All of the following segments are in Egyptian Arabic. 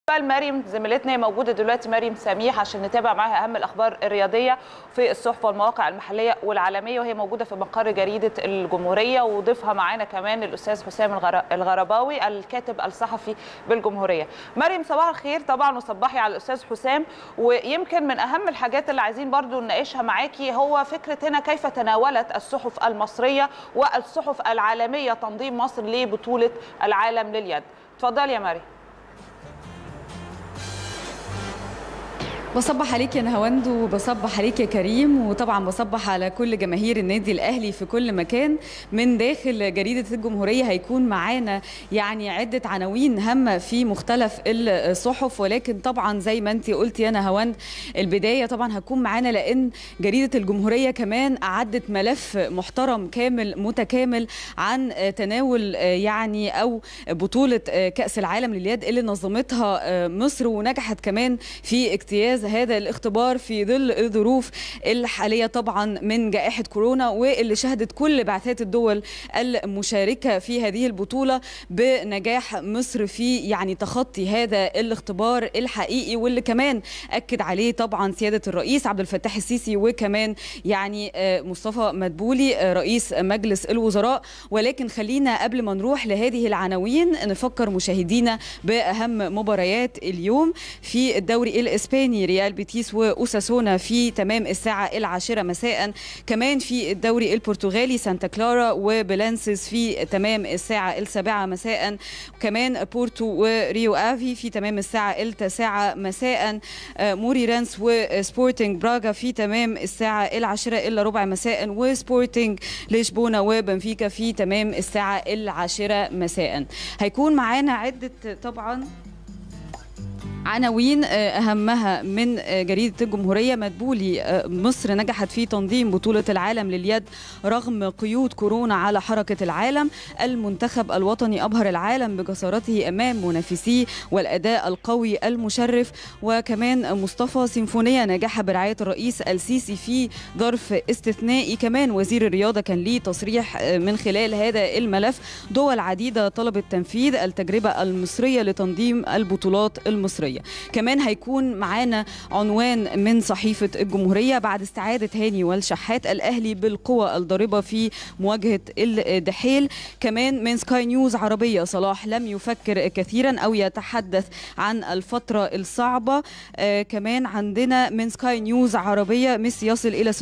بقى مريم زميلتنا هي موجوده دلوقتي مريم سميح عشان نتابع معاها اهم الاخبار الرياضيه في الصحف والمواقع المحليه والعالميه وهي موجوده في مقر جريده الجمهوريه وضيفها معانا كمان الاستاذ حسام الغرباوي الكاتب الصحفي بالجمهوريه. مريم صباح الخير طبعا وصباحي على الاستاذ حسام ويمكن من اهم الحاجات اللي عايزين برضو نناقشها معاكي هو فكره هنا كيف تناولت الصحف المصريه والصحف العالميه تنظيم مصر لبطوله العالم لليد. اتفضلي يا مريم. بصبح عليك يا نهاوند وبصبح عليك يا كريم وطبعا بصبح على كل جماهير النادي الاهلي في كل مكان من داخل جريده الجمهوريه هيكون معانا يعني عده عناوين هامه في مختلف الصحف ولكن طبعا زي ما انت قلت يا نهاوند البدايه طبعا هتكون معانا لان جريده الجمهوريه كمان اعدت ملف محترم كامل متكامل عن تناول يعني او بطوله كاس العالم لليد اللي نظمتها مصر ونجحت كمان في اجتياز انجاز هذا الاختبار في ظل الظروف الحاليه طبعا من جائحه كورونا واللي شهدت كل بعثات الدول المشاركه في هذه البطوله بنجاح مصر في يعني تخطي هذا الاختبار الحقيقي واللي كمان اكد عليه طبعا سياده الرئيس عبد الفتاح السيسي وكمان يعني مصطفى مدبولي رئيس مجلس الوزراء ولكن خلينا قبل ما نروح لهذه العناوين نفكر مشاهدينا باهم مباريات اليوم في الدوري الاسباني ريال بيتيس وأوساسونا في تمام الساعة العاشرة مساء كمان في الدوري البرتغالي سانتا كلارا وبلانسيس في تمام الساعة السابعة مساء كمان بورتو وريو آفي في تمام الساعة التاسعة مساء موري رانس وسبورتنج براغا في تمام الساعة العاشرة إلا ربع مساء وسبورتنج لشبونة وبنفيكا في تمام الساعة العاشرة مساء هيكون معانا عدة طبعا عناوين اهمها من جريده الجمهوريه مدبولي مصر نجحت في تنظيم بطوله العالم لليد رغم قيود كورونا على حركه العالم المنتخب الوطني ابهر العالم بجسارته امام منافسيه والاداء القوي المشرف وكمان مصطفى سيمفونيه نجح برعايه الرئيس السيسي في ظرف استثنائي كمان وزير الرياضه كان ليه تصريح من خلال هذا الملف دول عديده طلبت تنفيذ التجربه المصريه لتنظيم البطولات المصريه الجمهورية كمان هيكون معانا عنوان من صحيفة الجمهورية بعد استعادة هاني والشحات الأهلي بالقوة الضاربة في مواجهة الدحيل كمان من سكاي نيوز عربية صلاح لم يفكر كثيرا أو يتحدث عن الفترة الصعبة آه كمان عندنا من سكاي نيوز عربية ميسي يصل إلى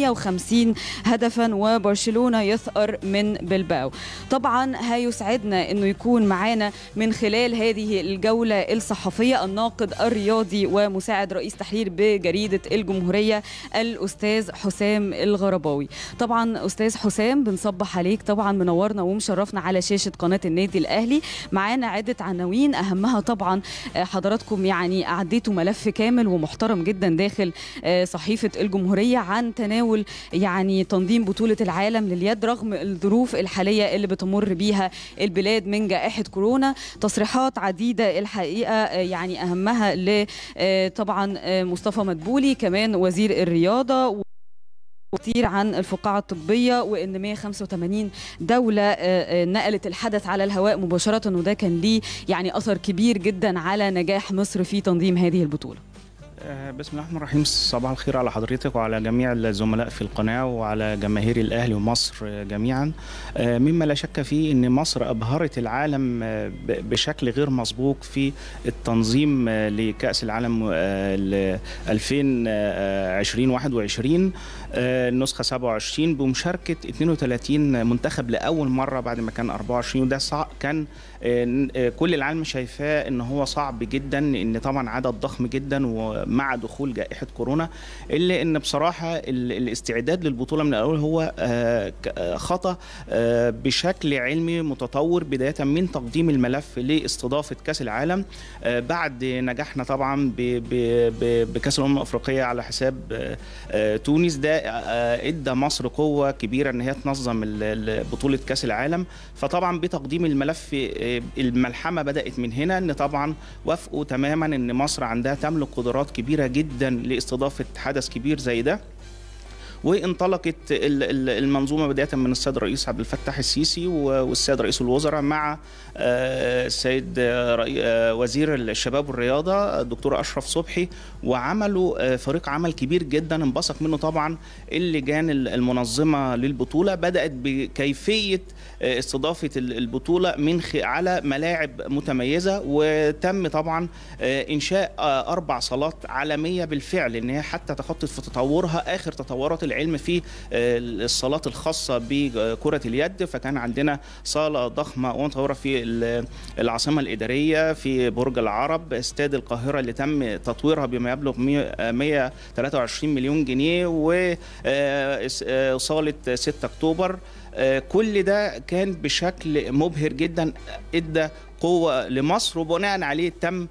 650 هدفا وبرشلونة يثأر من بلباو طبعا هيسعدنا أنه يكون معانا من خلال هذه الجولة الصحفية الناقد الناقد الرياضي ومساعد رئيس تحرير بجريدة الجمهورية الأستاذ حسام الغرباوي طبعا أستاذ حسام بنصبح عليك طبعا منورنا ومشرفنا على شاشة قناة النادي الأهلي معانا عدة عناوين أهمها طبعا حضراتكم يعني أعديتوا ملف كامل ومحترم جدا داخل صحيفة الجمهورية عن تناول يعني تنظيم بطولة العالم لليد رغم الظروف الحالية اللي بتمر بيها البلاد من جائحة كورونا تصريحات عديدة الحقيقة يعني اهمها ل طبعا مصطفى مدبولي كمان وزير الرياضه كتير عن الفقاعة الطبية وإن 185 دولة نقلت الحدث على الهواء مباشرة وده كان ليه يعني أثر كبير جدا على نجاح مصر في تنظيم هذه البطولة بسم الله الرحمن الرحيم صباح الخير على حضرتك وعلى جميع الزملاء في القناة وعلى جماهير الأهلي ومصر جميعا مما لا شك فيه أن مصر أبهرت العالم بشكل غير مسبوق في التنظيم لكأس العالم 2020-21 النسخة 27 بمشاركة 32 منتخب لأول مرة بعد ما كان 24 وده كان كل العالم شايفاه ان هو صعب جدا ان طبعا عدد ضخم جدا ومع دخول جائحه كورونا الا ان بصراحه الاستعداد للبطوله من الاول هو خطا بشكل علمي متطور بدايه من تقديم الملف لاستضافه كاس العالم بعد نجاحنا طبعا بكاس الامم الافريقيه على حساب تونس ده ادى مصر قوه كبيره ان هي تنظم بطوله كاس العالم فطبعا بتقديم الملف الملحمه بدات من هنا ان طبعا وافقوا تماما ان مصر عندها تملك قدرات كبيره جدا لاستضافه حدث كبير زي ده وانطلقت المنظومه بدايه من السيد الرئيس عبد الفتاح السيسي والسيد رئيس الوزراء مع السيد وزير الشباب والرياضه الدكتور اشرف صبحي وعملوا فريق عمل كبير جدا انبثق منه طبعا اللجان المنظمه للبطوله بدات بكيفيه استضافه البطوله من على ملاعب متميزه وتم طبعا انشاء اربع صالات عالميه بالفعل ان هي حتى تخطط في تطورها اخر تطورات العلم في الصالات الخاصه بكره اليد فكان عندنا صاله ضخمه ومتطوره في العاصمه الاداريه في برج العرب استاد القاهره اللي تم تطويرها بما يبلغ 123 مليون جنيه وصاله 6 اكتوبر كل ده كان بشكل مبهر جدا ادى قوه لمصر وبناء عليه تم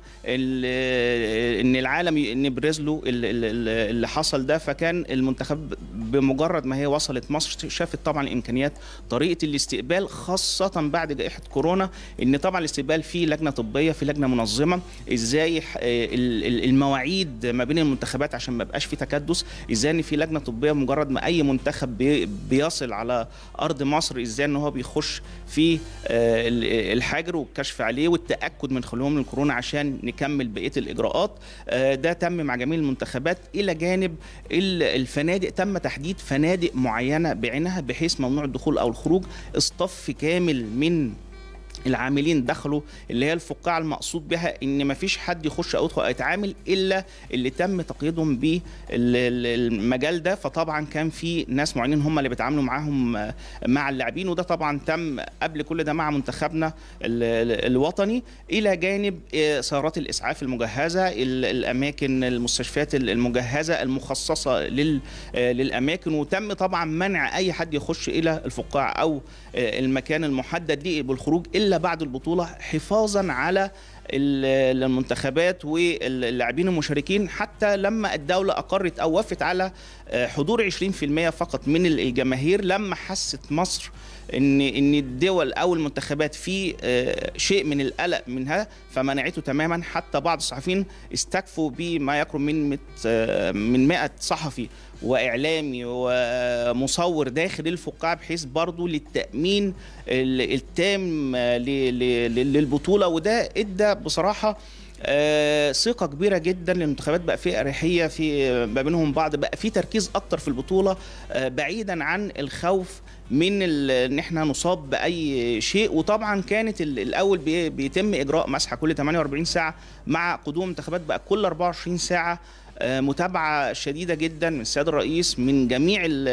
ان العالم نبرز له اللي حصل ده فكان المنتخب بمجرد ما هي وصلت مصر شافت طبعا الامكانيات طريقه الاستقبال خاصه بعد جائحه كورونا ان طبعا الاستقبال فيه لجنه طبيه في لجنه منظمه ازاي المواعيد ما بين المنتخبات عشان ما يبقاش في تكدس ازاي ان في لجنه طبيه مجرد ما اي منتخب بيصل على ارض مصر ازاي ان هو بيخش في الحجر والكشف عليه والتاكد من خلوهم من الكورونا عشان نكمل بقيه الاجراءات ده تم مع جميع المنتخبات الى جانب الفنادق تم تحديد فنادق معينه بعينها بحيث ممنوع الدخول او الخروج اصطف كامل من العاملين دخلوا اللي هي الفقاعه المقصود بها ان ما فيش حد يخش او يدخل او يتعامل الا اللي تم تقييدهم بالمجال ده فطبعا كان في ناس معينين هم اللي بيتعاملوا معاهم مع اللاعبين وده طبعا تم قبل كل ده مع منتخبنا الوطني الى جانب سيارات الاسعاف المجهزه الاماكن المستشفيات المجهزه المخصصه للاماكن وتم طبعا منع اي حد يخش الى الفقاعه او المكان المحدد ليه بالخروج الا بعد البطوله حفاظا على المنتخبات واللاعبين المشاركين حتى لما الدولة أقرت أو وافت على حضور 20% فقط من الجماهير لما حست مصر ان ان الدول او المنتخبات في شيء من القلق منها فمنعته تماما حتى بعض الصحفيين استكفوا بما يقرب من من 100 صحفي واعلامي ومصور داخل الفقاعه بحيث برضه للتامين التام للبطوله وده ادى بصراحه آه ثقة كبيرة جدا للمنتخبات بقى في أريحية في ما بينهم بعض بقى في تركيز أكتر في البطولة آه بعيدا عن الخوف من ان احنا نصاب باي شيء وطبعا كانت الاول بيتم اجراء مسحه كل 48 ساعه مع قدوم منتخبات بقى كل 24 ساعه متابعه شديده جدا من السيد الرئيس من جميع ال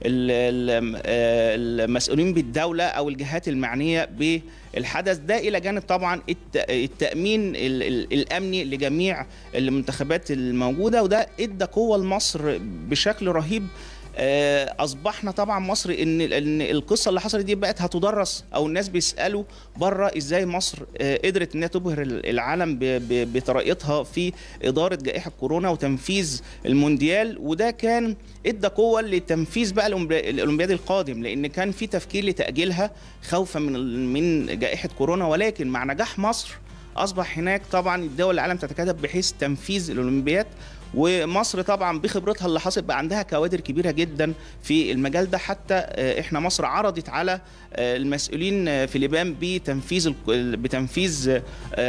ال المسؤولين بالدوله او الجهات المعنيه بالحدث ده الى جانب طبعا التامين الامني لجميع المنتخبات الموجوده وده ادى قوه لمصر بشكل رهيب اصبحنا طبعا مصر ان ان القصه اللي حصلت دي بقت هتدرس او الناس بيسالوا بره ازاي مصر قدرت انها تبهر العالم بطريقتها في اداره جائحه كورونا وتنفيذ المونديال وده كان ادى قوه لتنفيذ بقى الاولمبياد القادم لان كان في تفكير لتاجيلها خوفا من من جائحه كورونا ولكن مع نجاح مصر اصبح هناك طبعا الدول العالم تتكاتف بحيث تنفيذ الاولمبياد ومصر طبعا بخبرتها اللي حصلت بقى عندها كوادر كبيره جدا في المجال ده حتى احنا مصر عرضت على المسؤولين في اليابان بتنفيذ بتنفيذ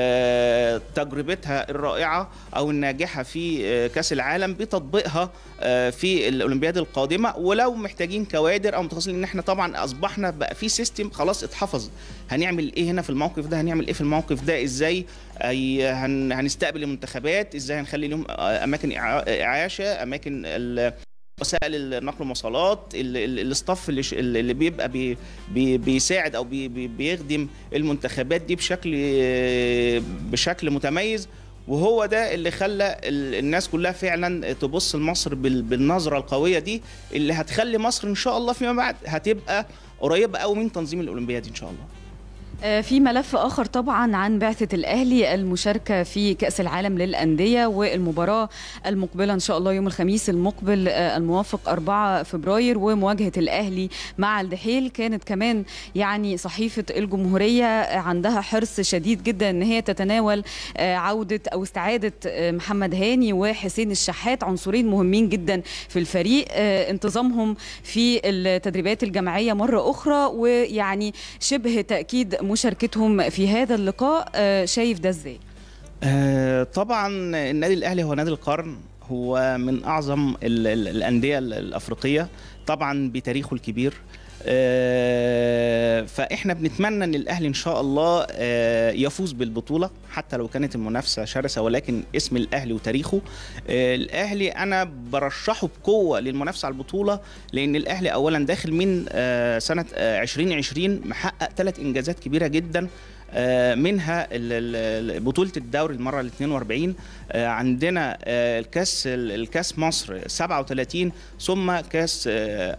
تجربتها الرائعه او الناجحه في كاس العالم بتطبيقها في الاولمبياد القادمه ولو محتاجين كوادر او متخصصين ان احنا طبعا اصبحنا بقى في سيستم خلاص اتحفظ هنعمل ايه هنا في الموقف ده هنعمل ايه في الموقف ده ازاي هنستقبل المنتخبات ازاي هنخلي لهم اماكن اعاشه اماكن وسائل النقل والمواصلات الاستاف اللي, اللي بيبقى بي بي بيساعد او بي بيخدم المنتخبات دي بشكل بشكل متميز وهو ده اللي خلى الناس كلها فعلا تبص لمصر بالنظره القويه دي اللي هتخلي مصر ان شاء الله فيما بعد هتبقى قريبه قوي من تنظيم الاولمبياد ان شاء الله في ملف آخر طبعا عن بعثة الأهلي المشاركة في كأس العالم للأندية والمباراة المقبلة إن شاء الله يوم الخميس المقبل الموافق 4 فبراير ومواجهة الأهلي مع الدحيل كانت كمان يعني صحيفة الجمهورية عندها حرص شديد جدا أن هي تتناول عودة أو استعادة محمد هاني وحسين الشحات عنصرين مهمين جدا في الفريق انتظامهم في التدريبات الجماعية مرة أخرى ويعني شبه تأكيد مشاركتهم في هذا اللقاء شايف ده ازاي؟ آه طبعا النادي الاهلي هو نادي القرن هو من اعظم ال ال الانديه الافريقيه طبعا بتاريخه الكبير آه فاحنا بنتمنى ان الاهلي ان شاء الله آه يفوز بالبطوله حتى لو كانت المنافسه شرسه ولكن اسم الاهلي وتاريخه آه الاهلي انا برشحه بقوه للمنافسه على البطوله لان الاهلي اولا داخل من سنه 2020 محقق ثلاث انجازات كبيره جدا منها بطوله الدوري المره ال 42 عندنا الكاس الكاس مصر 37 ثم كاس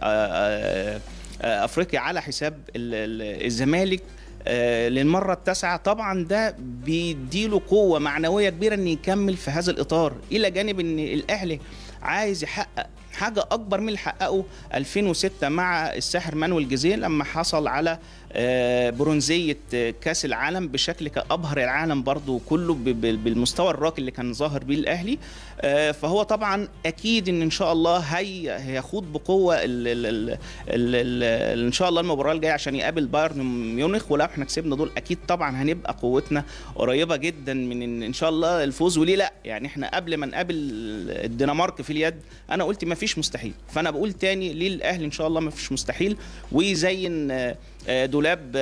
افريقيا على حساب الزمالك للمره التاسعه طبعا ده بيديله قوه معنويه كبيره ان يكمل في هذا الاطار الى جانب ان الاهلي عايز يحقق حاجه اكبر من اللي حققه 2006 مع الساحر مانويل جيزيه لما حصل على برونزيه كاس العالم بشكل كابهر العالم برضو كله بالمستوى الراقي اللي كان ظاهر بيه الاهلي فهو طبعا اكيد ان ان شاء الله هي هيخوض بقوه ال ال ال ال ال ان شاء الله المباراه الجايه عشان يقابل بايرن ميونخ ولو احنا كسبنا دول اكيد طبعا هنبقى قوتنا قريبه جدا من ان, إن شاء الله الفوز وليه لا يعني احنا قبل ما نقابل الدنمارك في اليد انا قلت ما فيش مستحيل فانا بقول تاني ليه الاهلي ان شاء الله ما فيش مستحيل ويزين دولاب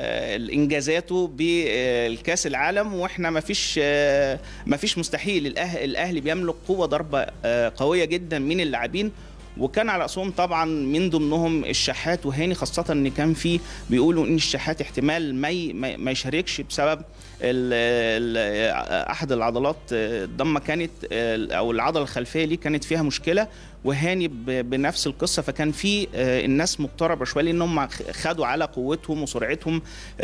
انجازاته بالكاس العالم واحنا ما فيش ما فيش مستحيل الاهلي بيملك قوه ضربه قويه جدا من اللاعبين وكان على راسهم طبعا من ضمنهم الشحات وهاني خاصه ان كان في بيقولوا ان الشحات احتمال ما ما يشاركش بسبب ال ال احد العضلات ضمه كانت او العضله الخلفيه ليه كانت فيها مشكله وهاني بنفس القصه فكان في الناس مقتربه شويه لان هم خدوا على قوتهم وسرعتهم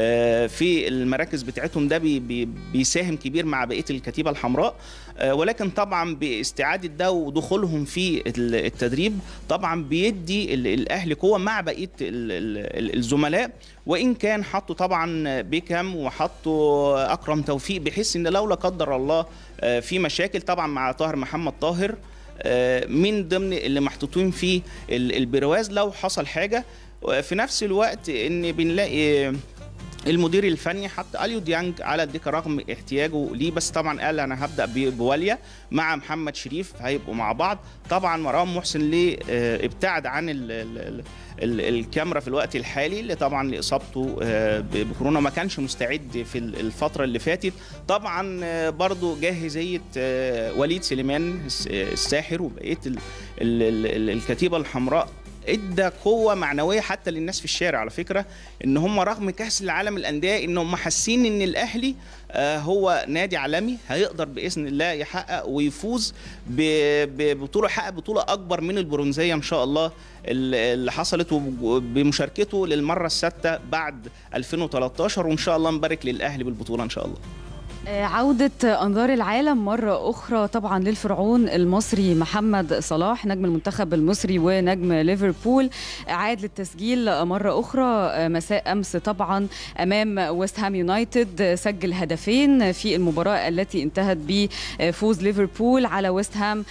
في المراكز بتاعتهم ده بيساهم كبير مع بقيه الكتيبه الحمراء ولكن طبعا باستعاده ده ودخولهم في التدريب طبعا بيدي الاهلي قوه مع بقيه الزملاء وان كان حطوا طبعا بيكام وحطوا اكرم توفيق بحيث ان لو لا قدر الله في مشاكل طبعا مع طاهر محمد طاهر من ضمن اللي محطوطين في البرواز لو حصل حاجه في نفس الوقت ان بنلاقي المدير الفني حط اليو ديانج على الدكه رغم احتياجه ليه بس طبعا قال انا هبدا بواليا مع محمد شريف هيبقوا مع بعض طبعا مروان محسن ليه ابتعد عن ال ال ال الكاميرا في الوقت الحالي اللي طبعا لاصابته بكورونا ما كانش مستعد في الفتره اللي فاتت طبعا برضو جاهزيه وليد سليمان الساحر وبقيه الكتيبه الحمراء ادى قوه معنويه حتى للناس في الشارع على فكره ان هم رغم كاس العالم الانديه ان هم حاسين ان الاهلي هو نادي عالمي هيقدر باذن الله يحقق ويفوز ببطوله يحقق بطوله اكبر من البرونزيه ان شاء الله اللي حصلت بمشاركته للمره السادسه بعد 2013 وان شاء الله نبارك للاهلي بالبطوله ان شاء الله عودة أنظار العالم مرة أخرى طبعا للفرعون المصري محمد صلاح نجم المنتخب المصري ونجم ليفربول عاد للتسجيل مرة أخرى مساء أمس طبعا أمام ويست هام يونايتد سجل هدفين في المباراة التي انتهت بفوز ليفربول على ويست هام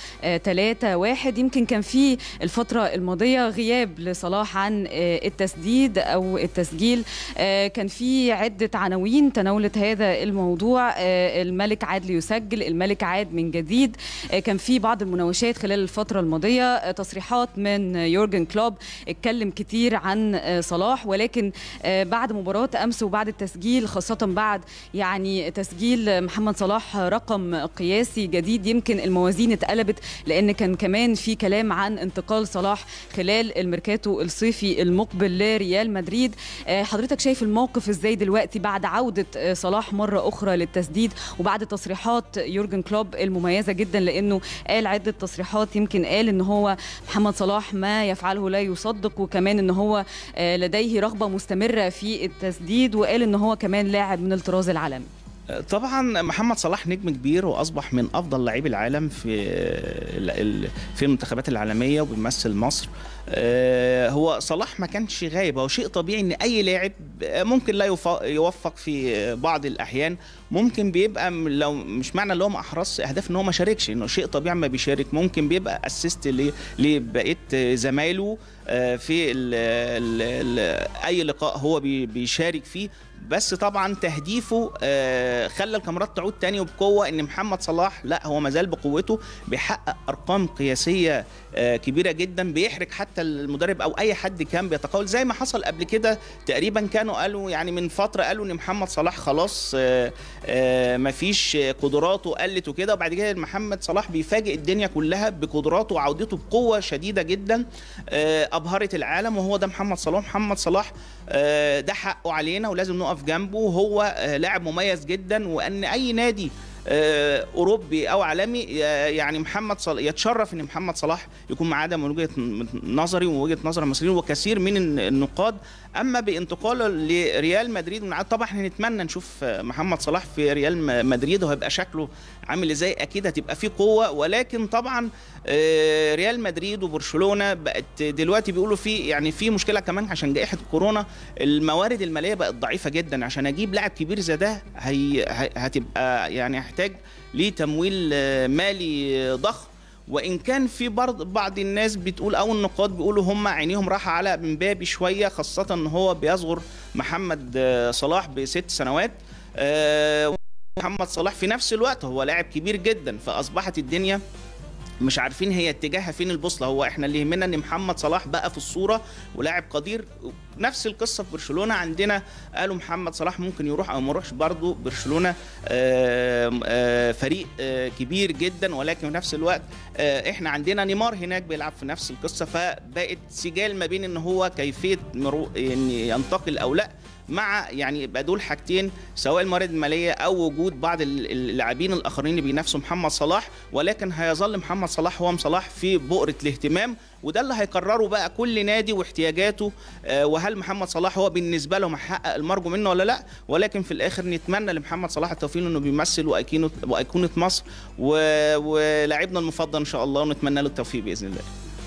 3-1 يمكن كان في الفترة الماضية غياب لصلاح عن التسديد أو التسجيل كان في عدة عناوين تناولت هذا الموضوع الملك عاد ليسجل الملك عاد من جديد كان في بعض المناوشات خلال الفترة الماضية تصريحات من يورجن كلوب اتكلم كتير عن صلاح ولكن بعد مباراة أمس وبعد التسجيل خاصة بعد يعني تسجيل محمد صلاح رقم قياسي جديد يمكن الموازين اتقلبت لأن كان كمان في كلام عن انتقال صلاح خلال الميركاتو الصيفي المقبل لريال مدريد حضرتك شايف الموقف ازاي دلوقتي بعد عودة صلاح مرة أخرى للتسجيل التسديد وبعد تصريحات يورجن كلوب المميزه جدا لانه قال عده تصريحات يمكن قال ان هو محمد صلاح ما يفعله لا يصدق وكمان ان هو لديه رغبه مستمره في التسديد وقال ان هو كمان لاعب من الطراز العالمي طبعا محمد صلاح نجم كبير واصبح من افضل لاعبي العالم في في المنتخبات العالميه وبيمثل مصر هو صلاح ما كانش غايب هو شيء طبيعي ان اي لاعب ممكن لا يوفق في بعض الاحيان ممكن بيبقى لو مش معنى ان هو ما احرزش اهداف ان هو ما شاركش انه شيء طبيعي ما بيشارك ممكن بيبقى اسيست لبقيه زمايله في ال ال ال اي لقاء هو بيشارك فيه بس طبعا تهديفه خلى الكاميرات تعود تاني وبقوه ان محمد صلاح لا هو مازال بقوته بيحقق ارقام قياسيه كبيره جدا بيحرج حتى المدرب او اي حد كان بيتقول زي ما حصل قبل كده تقريبا كانوا قالوا يعني من فتره قالوا ان محمد صلاح خلاص مفيش قدراته قلت وكده وبعد كده محمد صلاح بيفاجئ الدنيا كلها بقدراته وعودته بقوه شديده جدا ابهرت العالم وهو ده محمد صلاح محمد صلاح ده حقه علينا ولازم نقف جنبه وهو لاعب مميز جدا وان اي نادي اوروبي او عالمي يعني محمد صلاح يتشرف ان محمد صلاح يكون معاه ده من وجهه نظري ووجهه نظر المصريين وكثير من النقاد اما بانتقاله لريال مدريد طبعا احنا نتمنى نشوف محمد صلاح في ريال مدريد وهيبقى شكله عامل ازاي اكيد هتبقى فيه قوه ولكن طبعا ريال مدريد وبرشلونه بقت دلوقتي بيقولوا في يعني في مشكله كمان عشان جائحه كورونا الموارد الماليه بقت ضعيفه جدا عشان اجيب لاعب كبير زي ده هي هتبقى يعني هيحتاج لتمويل مالي ضخم وان كان في برض بعض الناس بتقول او النقاد بيقولوا هم عينيهم راحه على مبابي شويه خاصه ان هو بيصغر محمد صلاح بست سنوات محمد صلاح في نفس الوقت هو لاعب كبير جدا فاصبحت الدنيا مش عارفين هي اتجاهها فين البوصله هو احنا اللي يهمنا ان محمد صلاح بقى في الصوره ولاعب قدير نفس القصه في برشلونه عندنا قالوا محمد صلاح ممكن يروح او ما يروحش برضه برشلونه فريق كبير جدا ولكن في نفس الوقت احنا عندنا نيمار هناك بيلعب في نفس القصه فبقت سجال ما بين ان هو كيفيه ان ينتقل او لا مع يعني يبقى دول حاجتين سواء الموارد الماليه او وجود بعض اللاعبين الاخرين اللي بينافسوا محمد صلاح ولكن هيظل محمد صلاح هو صلاح في بؤره الاهتمام وده اللي هيقرره بقى كل نادي واحتياجاته وهل محمد صلاح هو بالنسبه له محقق المرجو منه ولا لا ولكن في الاخر نتمنى لمحمد صلاح التوفيق انه بيمثل وايقونه وايقونه مصر ولاعبنا المفضل ان شاء الله ونتمنى له التوفيق باذن الله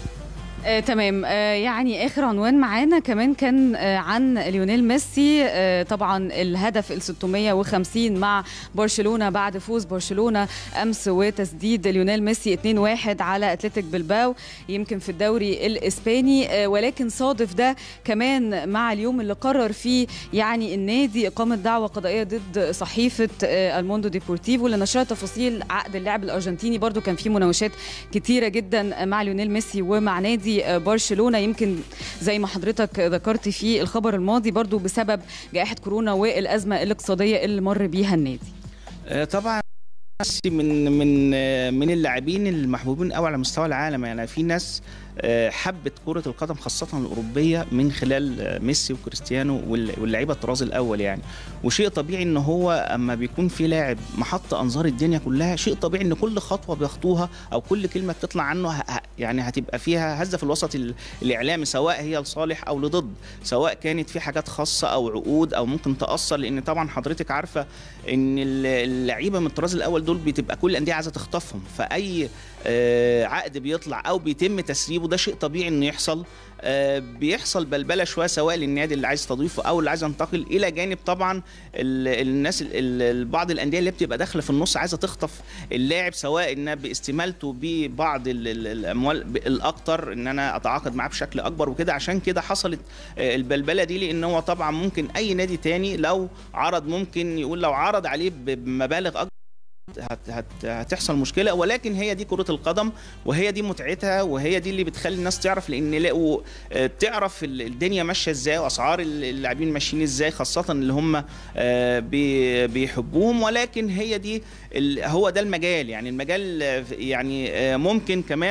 آه، تمام آه، يعني اخر عنوان معانا كمان كان آه، عن ليونيل ميسي آه، طبعا الهدف ال 650 مع برشلونه بعد فوز برشلونه امس وتسديد ليونيل ميسي 2-1 على اتلتيك بلباو يمكن في الدوري الاسباني آه، ولكن صادف ده كمان مع اليوم اللي قرر فيه يعني النادي اقامه دعوه قضائيه ضد صحيفه آه، الموندو ديبورتيفو لنشرها تفاصيل عقد اللاعب الارجنتيني برضو كان في مناوشات كتيره جدا مع ليونيل ميسي ومع نادي برشلونه يمكن زي ما حضرتك ذكرت في الخبر الماضي برضو بسبب جائحه كورونا والازمه الاقتصاديه اللي مر بيها النادي آه، طبعا ميسي من من آه، من اللاعبين المحبوبين قوي على مستوى العالم يعني في ناس آه، حبت كرة القدم خاصة الأوروبية من خلال آه، ميسي وكريستيانو وال- واللعيبة الطراز الأول يعني وشيء طبيعي إن هو أما بيكون في لاعب محط أنظار الدنيا كلها شيء طبيعي إن كل خطوة بيخطوها أو كل كلمة بتطلع عنه ه- ه- يعني هتبقى فيها هزة في الوسط ال- الإعلامي سواء هي لصالح أو لضد سواء كانت في حاجات خاصة أو عقود أو ممكن تأثر لأن طبعا حضرتك عارفة إن ال- اللعيبة من الطراز الأول دول بتبقى كل الأندية عايزة تخطفهم فأي آه، عقد بيطلع او بيتم تسريبه ده شيء طبيعي انه يحصل آه، بيحصل بلبله شويه سواء للنادي اللي عايز يستضيفه او اللي عايز ينتقل الى جانب طبعا ال- الناس ال- ال- بعض الانديه اللي بتبقى داخله في النص عايزه تخطف اللاعب سواء انها باستمالته ببعض ال- ال- الاموال ب- الاكتر ان انا اتعاقد معاه بشكل اكبر وكده عشان كده حصلت آه، البلبله دي لان هو طبعا ممكن اي نادي تاني لو عرض ممكن يقول لو عرض عليه ب- بمبالغ اكبر هت هت هتحصل مشكله ولكن هي دي كره القدم وهي دي متعتها وهي دي اللي بتخلي الناس تعرف لان لقوا آه، تعرف ال- الدنيا ماشيه ازاي واسعار ال- اللاعبين ماشيين ازاي خاصه اللي هم آه، بي- بيحبوهم ولكن هي دي ال- هو ده المجال يعني المجال آه، يعني آه، ممكن كمان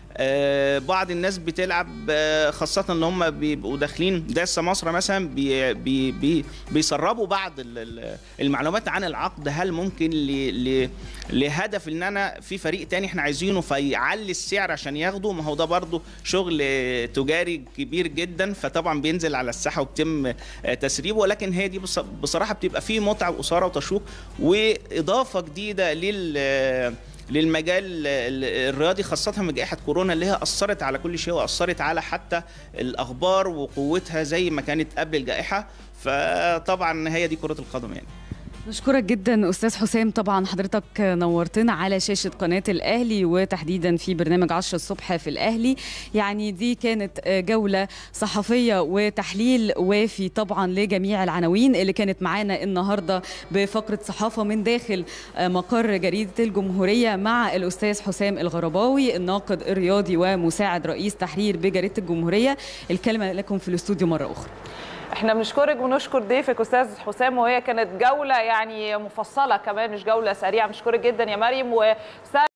آه، بعض الناس بتلعب آه، خاصة اللي هم بيبقوا داخلين داس مصر مثلا بي بي بي بيسربوا بعض ال- ال- المعلومات عن العقد هل ممكن ل ل لهدف ان انا في فريق تاني احنا عايزينه فيعلي السعر عشان ياخده ما هو ده برضو شغل آه، تجاري كبير جدا فطبعا بينزل على الساحة وبيتم آه، تسريبه ولكن هي دي بص- بصراحة بتبقى فيه متعة وإثارة وتشويق وإضافة جديدة لل للمجال ال- الرياضي خاصة من جائحة كورونا اللي هي أثرت على كل شيء وأثرت على حتى الأخبار وقوتها زي ما كانت قبل الجائحة فطبعا هي دي كرة القدم يعني نشكرك جدا استاذ حسام طبعا حضرتك نورتنا على شاشه قناه الاهلي وتحديدا في برنامج 10 الصبح في الاهلي يعني دي كانت جوله صحفيه وتحليل وافي طبعا لجميع العناوين اللي كانت معانا النهارده بفقره صحافه من داخل مقر جريده الجمهوريه مع الاستاذ حسام الغرباوي الناقد الرياضي ومساعد رئيس تحرير بجريده الجمهوريه الكلمه لكم في الاستوديو مره اخرى احنا بنشكرك ونشكر ضيفك استاذ حسام وهي كانت جوله يعني مفصله كمان مش جوله سريعه بنشكرك جدا يا مريم و